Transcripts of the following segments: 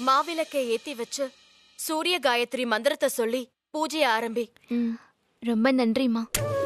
மாவிளக்கை ஏத்தி வச்சு சூரிய காயத்ரி மந்திரத்தை சொல்லி பூஜைய ஆரம்பி ம் ரொம்ப நன்றிம்மா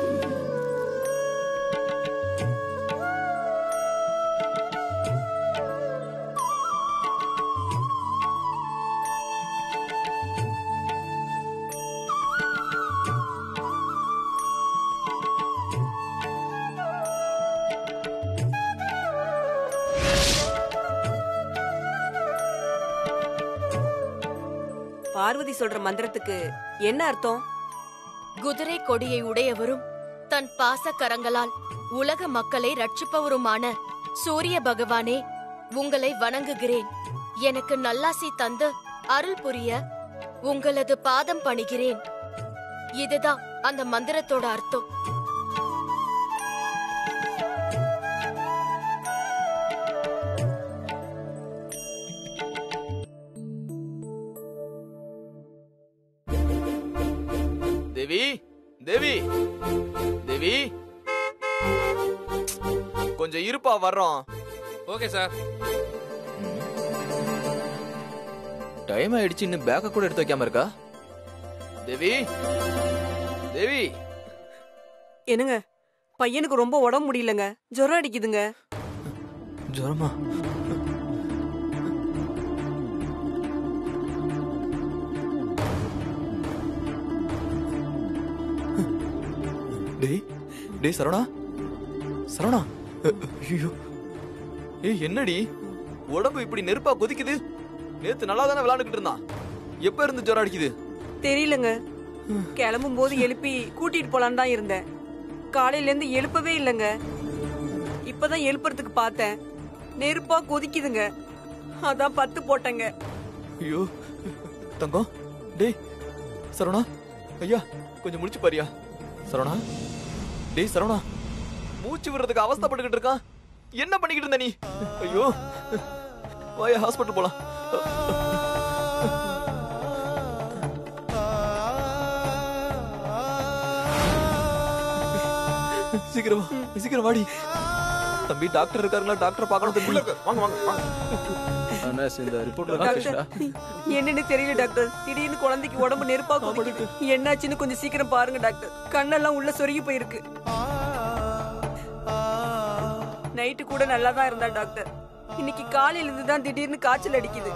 பார்வதி சொல்ற மந்திரத்துக்கு என்ன அர்த்தம் குதிரை கொடியை உடையவரும் தன் பாச கரங்களால் உலக மக்களை ரட்சிப்பவருமான சூரிய பகவானே உங்களை வணங்குகிறேன் எனக்கு நல்லாசி தந்து அருள் புரிய உங்களது பாதம் பணிகிறேன் இதுதான் அந்த மந்திரத்தோட அர்த்தம் தேவி தேவி தேவி கொஞ்சம் இருப்பா வர்றோம் ஓகே சார் டைம் ஆயிடுச்சு இன்னும் பேக்க கூட எடுத்து வைக்காம இருக்கா தேவி தேவி என்னங்க பையனுக்கு ரொம்ப உடம்பு முடியலங்க ஜுரம் அடிக்குதுங்க ஜுரமா டேய் டேய் சரவணா சரவணா ஐயோ ஏய் என்னடி உடம்பு இப்படி நெருப்பா கொதிக்குது நேத்து நல்லா தானே விளையாண்டுக்கிட்டு இருந்தான் எப்ப இருந்து ஜுரம் அடிக்குது தெரியலங்க கிளம்பும் போது எழுப்பி கூட்டிட்டு போலான்னு தான் இருந்தேன் காலையில இருந்து எழுப்பவே இல்லைங்க இப்பதான் எழுப்புறதுக்கு பார்த்தேன் நெருப்பா கொதிக்குதுங்க அதான் பத்து போட்டேங்க ஐயோ தங்கம் டேய் சரவணா ஐயா கொஞ்சம் முடிச்சு பாரியா சரவணா டேய் சரவணா மூச்சு விடுறதுக்கு அவஸ்தைப்பட்டுக்கிட்டு இருக்கான் என்ன பண்ணிக்கிட்டு இருந்த நீ ஐயோ வாயா ஹாஸ்பிட்டல் போலாம் சீக்கிரம் வா, சீக்கிரம் வாடி தம்பி டாக்டர் இருக்காருங்களா டாக்டர் பார்க்கணும் தம்பி வாங்க வாங்க வாங்க இந்த ரிப்போர்ட்ல டாக்டர் என்னன்னு தெரியல டாக்டர் திடீர்னு குழந்தைக்கு உடம்பு நெருப்பா கொதிக்குது என்னாச்சுன்னு கொஞ்சம் சீக்கிரம் பாருங்க டாக்டர் கண்ணெல்லாம் உள்ள சொருகி போயிருக்கு நைட்டு கூட நல்லா தான் இருந்தா டாக்டர் இன்னைக்கு காலையில இருந்து தான் திடீர்னு காய்ச்சல் அடிக்குது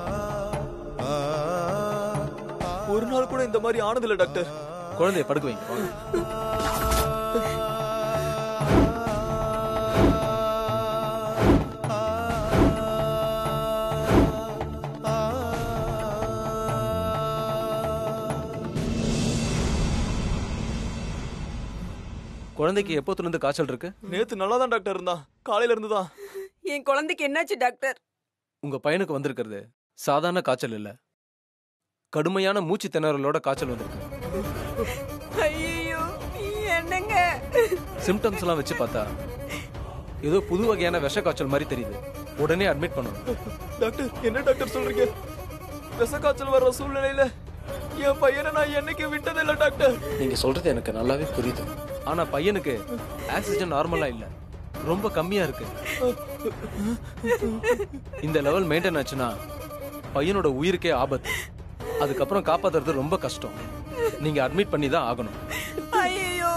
ஒரு நாள் கூட இந்த மாதிரி ஆனதில்ல டாக்டர் குழந்தைய படுக்க வைங்க வாங்க குழந்தைக்கு எப்போத்துல இருந்து காய்ச்சல் இருக்கு நேத்து நல்லா தான் டாக்டர் இருந்தான் காலையில இருந்து தான் என் குழந்தைக்கு என்னாச்சு டாக்டர் உங்க பையனுக்கு வந்திருக்கிறது சாதாரண காய்ச்சல் இல்ல கடுமையான மூச்சு திணறலோட காய்ச்சல் வந்திருக்கு ஐயோ என்னங்க சிம்டம்ஸ் எல்லாம் வச்சு பார்த்தா ஏதோ புது வகையான விஷ காய்ச்சல் மாதிரி தெரியுது உடனே அட்மிட் பண்ணணும் டாக்டர் என்ன டாக்டர் சொல்றீங்க விஷ காய்ச்சல் வர்ற சூழ்நிலையில என் பையனை நான் என்னைக்கு விட்டதில்ல டாக்டர் நீங்க சொல்றது எனக்கு நல்லாவே புரியுது ஆனா பையனுக்கு ஆக்சிஜன் நார்மலா இல்ல ரொம்ப கம்மியா இருக்கு இந்த லெவல் மெயின்டைன் ஆச்சுன்னா பையனோட உயிருக்கே ஆபத்து அதுக்கப்புறம் காப்பாத்துறது ரொம்ப கஷ்டம் நீங்க அட்மிட் பண்ணி தான் ஆகணும் ஐயோ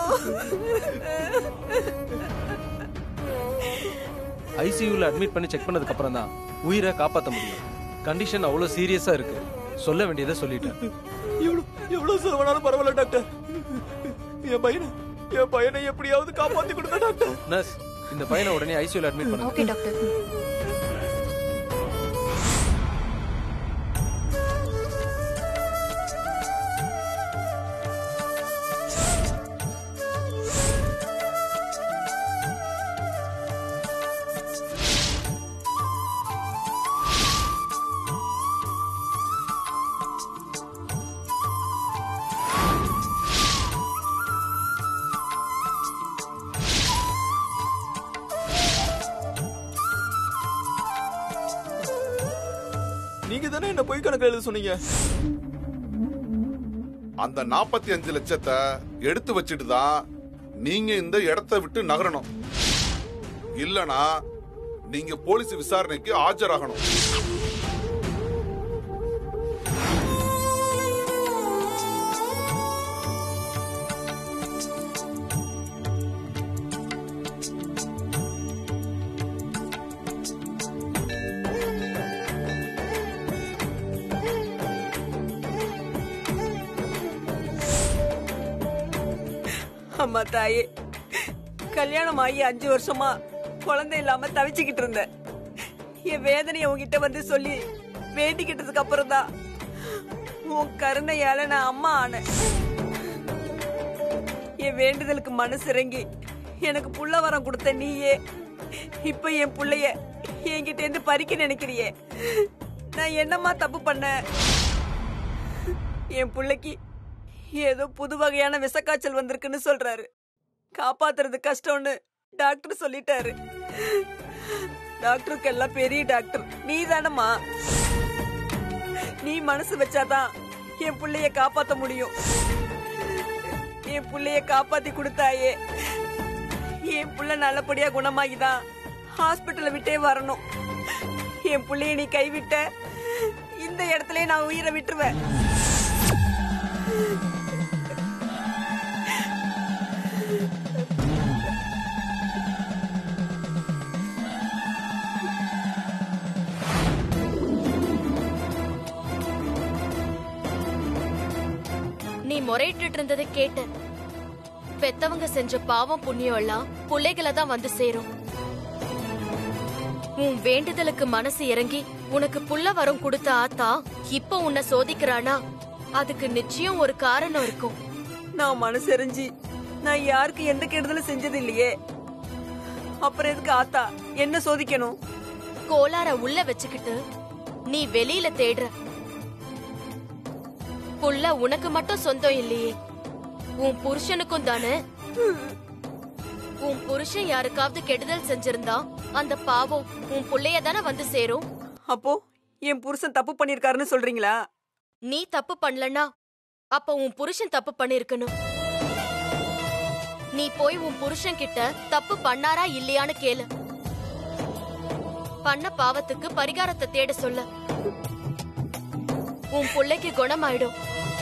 ஐசியூல அட்மிட் பண்ணி செக் பண்ணதுக்கு அப்புறம் தான் உயிரை காப்பாத்த முடியும் கண்டிஷன் அவ்வளவு சீரியஸா இருக்கு சொல்ல வேண்டியதை சொல்லிட்டேன் எவ்வளவு எவ்வளவு செலவானாலும் பரவாயில்ல டாக்டர் என் பையனை என் பையனை எப்படியாவது காப்பாத்தி கொடுங்க டாக்டர் நர்ஸ் இந்த பையனை உடனே ஐசியூல அட்மிட் பண்ணுங்க ஓகே டாக்டர் நீங்க தானே என்ன பொய் கணக்கு எழுத சொன்னீங்க அந்த நாற்பத்தி அஞ்சு லட்சத்தை எடுத்து வச்சுட்டு தான் நீங்க இந்த இடத்தை விட்டு நகரணும் இல்லனா நீங்க போலீஸ் விசாரணைக்கு ஆஜராகணும் அம்மா தாயே கல்யாணம் ஆகி அஞ்சு வருஷமா குழந்தை இல்லாம தவிச்சுக்கிட்டு இருந்தேன் என் வேதனையை உன்கிட்ட வந்து சொல்லி வேண்டிக்கிட்டதுக்கு அப்புறம் தான் உன் கருணையால நான் அம்மா ஆனேன் என் வேண்டுதலுக்கு மனசு இறங்கி எனக்கு புள்ள வரம் கொடுத்த நீயே இப்ப என் புள்ளைய என்கிட்ட இருந்து பறிக்க நினைக்கிறியே நான் என்னம்மா தப்பு பண்ணேன் என் புள்ளைக்கு ஏதோ புது வகையான விஷக்காய்ச்சல் வந்திருக்குன்னு சொல்றாரு காப்பாத்துறது கஷ்டம்னு டாக்டர் சொல்லிட்டாரு டாக்டருக்கு எல்லாம் பெரிய டாக்டர் நீ தானம்மா நீ மனசு வச்சாதான் என் புள்ளைய காப்பாத்த முடியும் என் புள்ளைய காப்பாத்தி கொடுத்தாயே என் புள்ள நல்லபடியா குணமாகிதான் ஹாஸ்பிட்டலை விட்டே வரணும் என் புள்ளைய நீ கைவிட்ட இந்த இடத்துல நான் உயிரை விட்டுருவேன் நீ முறையிட்டு இருந்ததை கேட்டேன் பெத்தவங்க செஞ்ச பாவம் புண்ணியம் எல்லாம் பிள்ளைகளை தான் வந்து சேரும் உன் வேண்டுதலுக்கு மனசு இறங்கி உனக்கு புள்ள வரம் கொடுத்த ஆத்தா இப்ப உன்னை சோதிக்கிறானா அதுக்கு நிச்சயம் ஒரு காரணம் இருக்கும் நான் மனசெறிஞ்சு நான் யாருக்கு எந்த கெடுதலும் செஞ்சது இல்லையே அப்புறம் எதுக்கு ஆத்தா என்ன சோதிக்கணும் கோளார உள்ள வச்சுக்கிட்டு நீ வெளியில தேடுற புள்ள உனக்கு மட்டும் சொந்தம் இல்லையே உன் புருஷனுக்கும் தானே உன் புருஷன் யாருக்காவது கெடுதல் செஞ்சிருந்தா அந்த பாவம் உன் புள்ளைய தானே வந்து சேரும் அப்போ என் புருஷன் தப்பு பண்ணிருக்காருன்னு சொல்றீங்களா நீ தப்பு பண்ணலனா அப்ப உன் புருஷன் தப்பு பண்ணிருக்கணும் நீ போய் உன் புருஷன் கிட்ட தப்பு பண்ணாரா இல்லையான்னு கேளு பண்ண பாவத்துக்கு பரிகாரத்தை தேட சொல்ல உன் புள்ளைக்கு குணமாயிடும்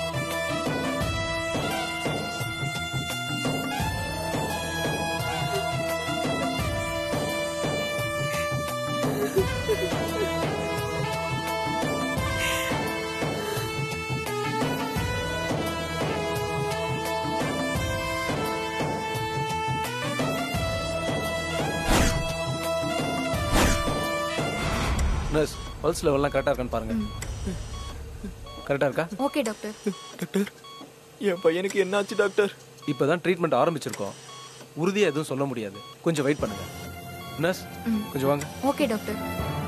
நர்ஸ் பல்ஸ் லெவல்லாம் கரெக்டாக இருக்கான்னு பாருங்க கரெக்டாக இருக்கா ஓகே டாக்டர் டாக்டர் என் பையனுக்கு என்னாச்சு டாக்டர் இப்போ தான் ட்ரீட்மெண்ட் ஆரம்பிச்சிருக்கோம் உறுதியாக எதுவும் சொல்ல முடியாது கொஞ்சம் வெயிட் பண்ணுங்க நர்ஸ் கொஞ்சம் வாங்க ஓகே டாக்டர்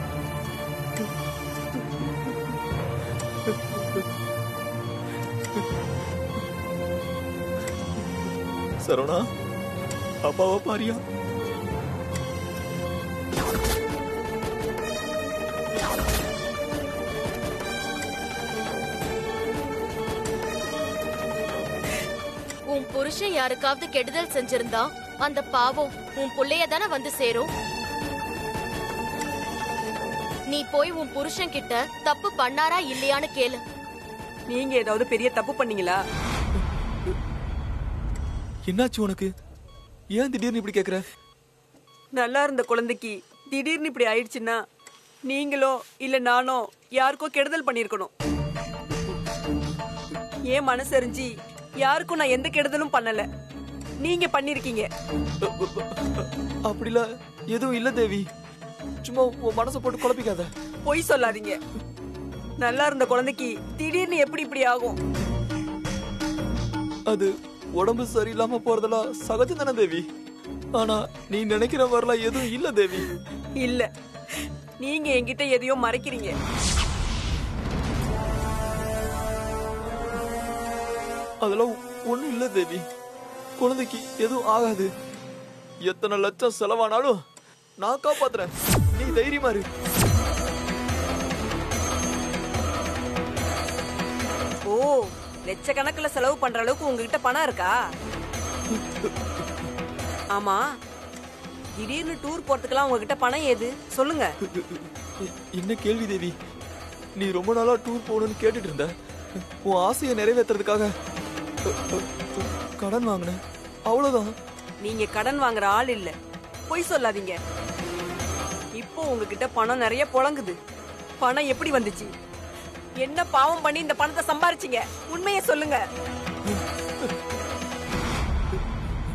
சரவணா அப்பாவா பாரியா உன் புருஷன் யாருக்காவது கெடுதல் செஞ்சிருந்தா அந்த பாவம் உன் புள்ளைய தானே வந்து சேரும் நீ போய் உன் புருஷன் கிட்ட தப்பு பண்ணாரா இல்லையான்னு கேளு நீங்க ஏதாவது பெரிய தப்பு பண்ணீங்களா என்னாச்சு உனக்கு ஏன் திடீர்னு இப்படி கேக்குற நல்லா இருந்த குழந்தைக்கு திடீர்னு இப்படி ஆயிடுச்சுன்னா நீங்களோ இல்ல நானோ யாருக்கோ கெடுதல் பண்ணிருக்கணும் ஏன் மனசறிஞ்சு யாருக்கும் நான் எந்த கெடுதலும் பண்ணல நீங்க பண்ணிருக்கீங்க அப்படிலாம் எதுவும் இல்ல தேவி சும்மா உன் மனசை போட்டு குழப்பிக்காத பொய் சொல்லாதீங்க நல்லா இருந்த குழந்தைக்கு திடீர்னு எப்படி இப்படி ஆகும் அது உடம்பு சரியில்லாம போறதெல்லாம் சகஜம் தானே தேவி ஆனா நீ நினைக்கிற மாதிரிலாம் எதுவும் இல்ல தேவி இல்ல நீங்க என்கிட்ட எதையோ மறைக்கிறீங்க அதெல்லாம் ஒண்ணும் இல்ல தேவி குழந்தைக்கு எதுவும் ஆகாது எத்தனை லட்சம் செலவானாலும் நான் காப்பாத்துறேன் நீ தைரியமா இரு ஓ லட்சக்கணக்கில் செலவு பண்ற அளவுக்கு உங்ககிட்ட பணம் இருக்கா ஆமா திடீர்னு டூர் போறதுக்கெல்லாம் உங்ககிட்ட பணம் ஏது சொல்லுங்க என்ன கேள்வி தேவி நீ ரொம்ப நாளா டூர் போகணும்னு கேட்டுட்டு இருந்த உன் ஆசையை நிறைவேத்துறதுக்காக கடன் வாங்கினேன் அவ்வளவுதான் நீங்க கடன் வாங்குற ஆள் இல்ல பொய் சொல்லாதீங்க இப்போ உங்ககிட்ட பணம் நிறைய புழங்குது பணம் எப்படி வந்துச்சு என்ன பாவம் பண்ணி இந்த பணத்தை சம்பாரிச்சீங்க உண்மையை சொல்லுங்க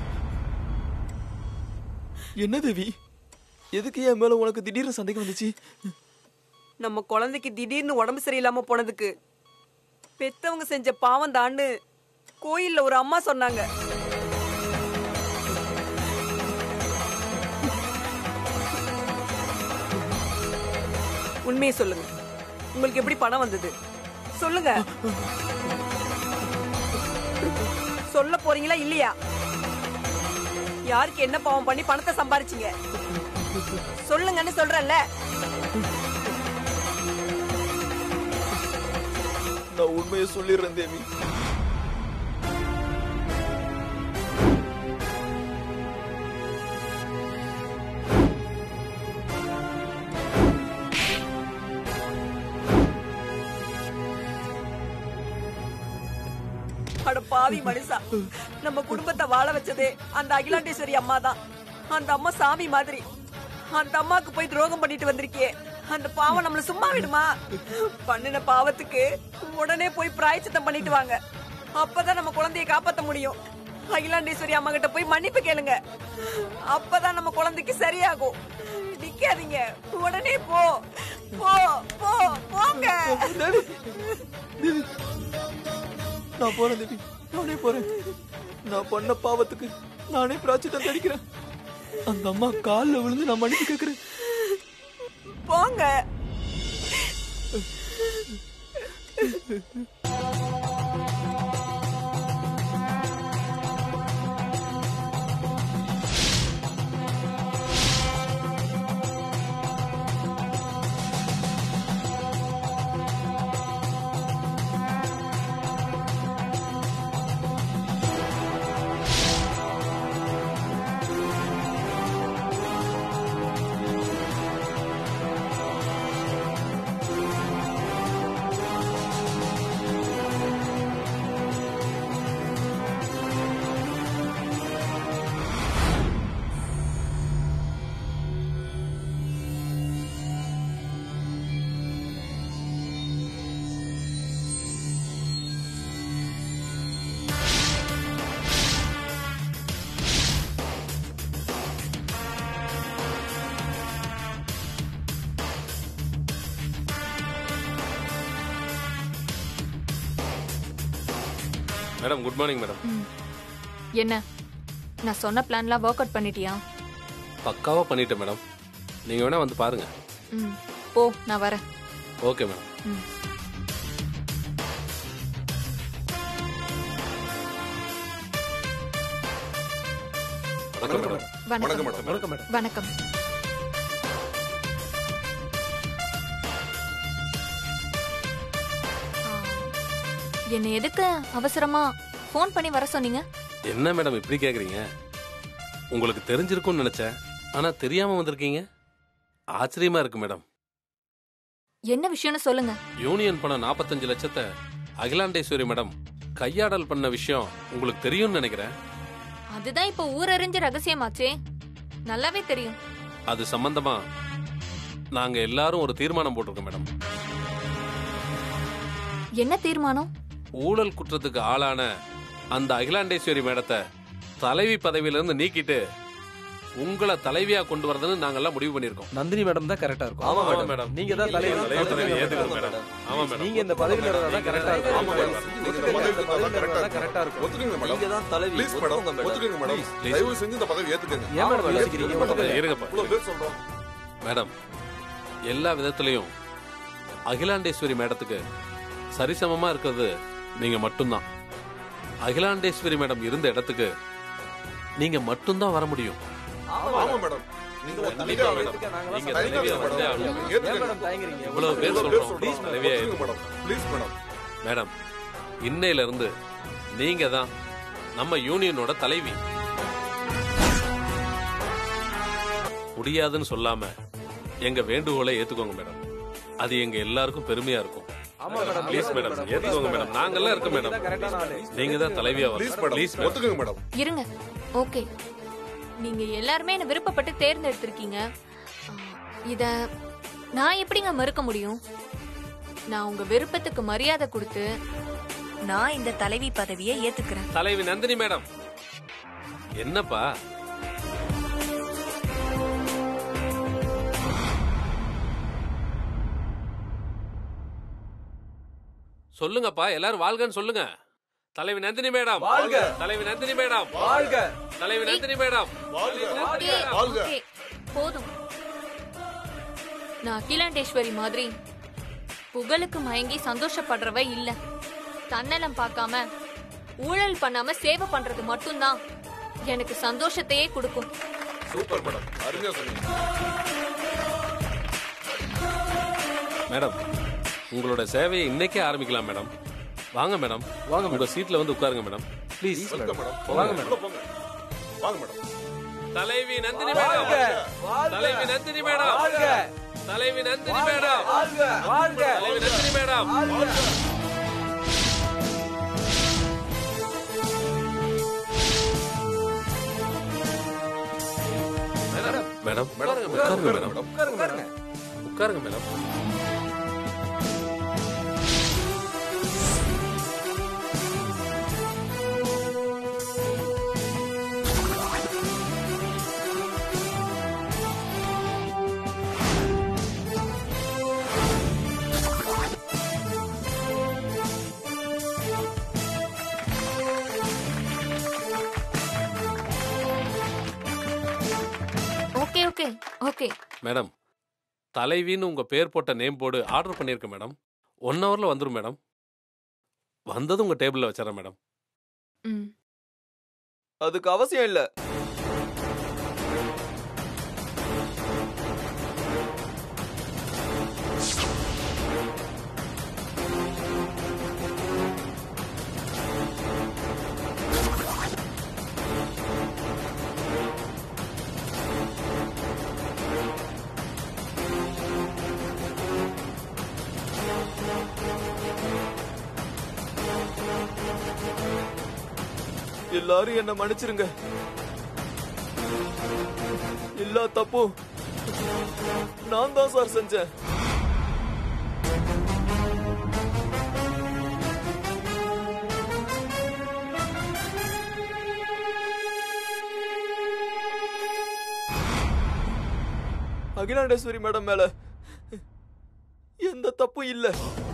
என்ன தேவி எதுக்கு என் மேல உனக்கு திடீர்னு சந்தேகம் வந்துச்சு நம்ம குழந்தைக்கு திடீர்னு உடம்பு சரியில்லாம போனதுக்கு பெத்தவங்க செஞ்ச பாவம் தான்னு கோயில்ல ஒரு அம்மா சொன்னாங்க உண்மையை சொல்லுங்க உங்களுக்கு எப்படி பணம் வந்தது சொல்லுங்க சொல்ல போறீங்களா இல்லையா யாருக்கு என்ன பாவம் பண்ணி பணத்தை சம்பாரிச்சீங்க சொல்லுங்கன்னு சொல்றேன்ல நான் உண்மையை சொல்லிடுறேன் தேவி அட பாவி மனுஷா நம்ம குடும்பத்தை வாழ வச்சதே அந்த அகிலாண்டேஸ்வரி அம்மா தான் அந்த அம்மா சாமி மாதிரி அந்த அம்மாக்கு போய் துரோகம் பண்ணிட்டு வந்திருக்கியே அந்த பாவம் நம்மள சும்மா விடுமா பண்ணின பாவத்துக்கு உடனே போய் பிராய்ச்சித்தம் பண்ணிட்டு வாங்க அப்பதான் நம்ம குழந்தைய காப்பாத்த முடியும் அகிலாண்டேஸ்வரி அம்மா கிட்ட போய் மன்னிப்பு கேளுங்க அப்பதான் நம்ம குழந்தைக்கு சரியாகும் நிக்காதீங்க உடனே போ போ போ போங்க நான் போறேன் தேவி நானே போறேன் நான் பண்ண பாவத்துக்கு நானே பிராச்சித்தம் தடிக்கிறேன் அந்த அம்மா கால்ல விழுந்து நான் மன்னிப்பு கேட்கிறேன் போங்க மேடம் குட் மார்னிங் மேடம் என்ன நான் சொன்ன பிளான்லாம் ஒர்க் அவுட் பண்ணிட்டியா பக்காவா பண்ணிட்டேன் மேடம் நீங்க வேணா வந்து பாருங்க ம் போ நான் வரேன் ஓகே மேடம் ம் வணக்கம் மேடம் வணக்கம் வணக்கம் மேடம் வணக்கம் மேடம் வணக்கம் ஆ, என்னை எதுக்கு அவசரமா ஃபோன் பண்ணி வர சொன்னீங்க என்ன மேடம் இப்படி கேக்குறீங்க உங்களுக்கு தெரிஞ்சிருக்கும்னு நினைச்சேன் ஆனா தெரியாம வந்திருக்கீங்க ஆச்சரியமா இருக்கு மேடம் என்ன விஷயம்னு சொல்லுங்க யூனியன் பணம் நாற்பத்தஞ்சு லட்சத்தை அகிலாண்டேஸ்வரி மேடம் கையாடல் பண்ண விஷயம் உங்களுக்கு தெரியும்னு நினைக்கிறேன் அதுதான் இப்போ ஊரறிஞ்ச ரகசியமாச்சே நல்லாவே தெரியும் அது சம்பந்தமா நாங்க எல்லாரும் ஒரு தீர்மானம் போட்டிருக்கோம் மேடம் என்ன தீர்மானம் ஊழல் குற்றத்துக்கு ஆளான அந்த அகிலாண்டேஸ்வரி மேடத்தை தலைவி பதவியில இருந்து நீக்கிட்டு உங்களை தலைவியா கொண்டு வரதுன்னு நாங்கெல்லாம் முடிவு பண்ணிருக்கோம் நந்தினி மேடம் தான் கரெக்டா இருக்கும் ஆமா ஆமா மேடம் நீங்க தான் தலைவர் தலைவர் பதவியை ஏத்துக்கணும் மேடம் ஆமா மேடம் நீங்க இந்த பதவியில இருந்தா தான் கரெக்டா இருக்கும் ஆமா மேடம். நீங்க இந்த பதவியில இந்த பதவியில இருந்தா இருந்தா தான் correct ஆ கரெக்டா இருக்கும் ஒத்துக்குங்க மேடம் நீங்க தான் தலைவி ப்ளீஸ் மேடம் ஒத்துக்கோங்க மேடம். ஒத்துக்குங்க மேடம் Please, please. தயவு செஞ்சு இந்த பதவி ஏத்துக்கங்க ஏன் மேடம் ஆமா, யோசிக்கிறீங்க மேடம். ஒத்துக்கங்க. இருங்கப்பா இவ்வளவு பேர் சொல்றோம் மேடம் எல்லா விதத்திலையும் அகிலாண்டேஸ்வரி மேடத்துக்கு சரிசமமா இருக்கிறது நீங்க மட்டும்தான் அகிலாண்டேஸ்வரி மேடம் இருந்த இடத்துக்கு நீங்க மட்டும்தான் வர முடியும் ஆமா மேடம் நீங்க உங்களை ஒத்துக்கிட்டே தலைவியா ஆகணும். ஏத்துக்க நாங்களாம் நீங்க சம்மதிக்கிறோம். தலைவியா வந்தே ஆகணும். ஏன் ஏத்துக்கங்க. மேடம் தயங்குறீங்க இவ்வளவு பேர் இவ்வளவு பேர் சொல்றோம். சொல்றோம். தலைவியா ஒத்துக்குங்க மேடம் ப்ளீஸ் மேடம் மேடம் இன்னையில இருந்து நீங்க தான் நம்ம யூனியனோட தலைவி முடியாதுன்னு சொல்லாம எங்க வேண்டுகோளை ஏத்துக்கோங்க மேடம் அது எங்க எல்லாருக்கும் பெருமையா இருக்கும் ஆமா மேடம் ப்ளீஸ் மேடம் ஏத்துக்கோங்க மேடம் நாங்கெல்லாம் இருக்கோம் மேடம் தான் கரெக்டான ஆளு நீங்க தான் தலைவியா ப்ளீஸ் வரணும் மேடம் ப்ளீஸ் மேடம் ஒத்துக்குங்க மேடம் இருங்க ஓகே நீங்க எல்லாருமே என்ன விருப்பப்பட்டு தேர்ந்தெடுத்திருக்கீங்க ஆ, இத நான் எப்படிங்க மறுக்க முடியும் நான் உங்க விருப்பத்துக்கு மரியாதை கொடுத்து நான் இந்த தலைவி பதவியை ஏத்துக்கிறேன் தலைவி நந்தினி மேடம் என்னப்பா சொல்லுங்கப்பா எல்லாரும் வாழ்கன்னு சொல்லுங்க தலைவி நந்தினி மேடம் வாழ்க. தலைவி நந்தினி மேடம் வாழ்க தலைவி நந்தினி மேடம் வாழ்க ஓகே வாழ்க. ஓகே போதும் நான் அகிலாண்டேஸ்வரி மாதிரி புகழுக்கு மயங்கி சந்தோஷப்படுறவ இல்ல தன்னலம் பார்க்காம ஊழல் பண்ணாம சேவை பண்றது மட்டும்தான் எனக்கு சந்தோஷத்தையே கொடுக்கும் சூப்பர் மேடம் அருமையா சொன்னீங்க மேடம் உங்களோட சேவையை இன்னைக்கே ஆரம்பிக்கலாம் மேடம் வாங்க மேடம் வாங்க உங்க சீட்ல வந்து உட்காருங்க மேடம் ப்ளீஸ் வெல்கம் மேடம் வாங்க போங்க மேடம். உள்ள போங்க வாங்க மேடம் தலைவி நந்தினி மேடம் தலைவி நந்தினி மேடம் தலைவி நந்தினி மேடம் தலைவி Nandini madam madam madam madam உட்காருங்க மேடம் மேடம் உட்காருங்க madam okay okay okay madam தலைவின்னு உங்க பேர் போட்ட நேம் போர்டு ஆர்டர் பண்ணியிருக்கேன் மேடம் ஒன் ஹவர்ல வந்துரும் மேடம் வந்ததும் உங்க டேபிள்ல வச்சிடறேன் மேடம் ம் அதுக்கு அவசியம் இல்ல எல்லாரும் என்ன மன்னிச்சிருங்க எல்லா தப்பும் நான் தான் சார் செஞ்சேன் அகிலாண்டேஸ்வரி மேடம் மேல எந்த தப்பும் இல்ல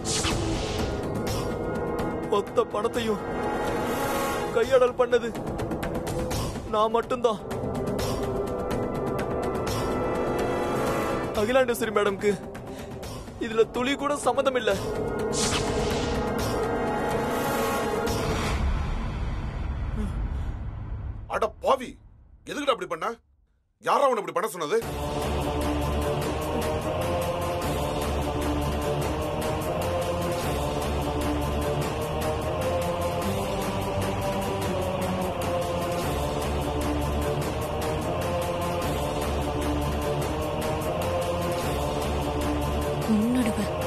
மொத்த பணத்தையும் கையாடல் பண்ணது நான் மட்டும்தான் அகிலாண்டேஸ்வரி மேடம்க்கு இதுல துளி கூட சம்மதம் இல்ல அட பாவி எதுக்குடா அப்படி பண்ண யாரா அவனை இப்படி பண்ண சொன்னது உன்னோட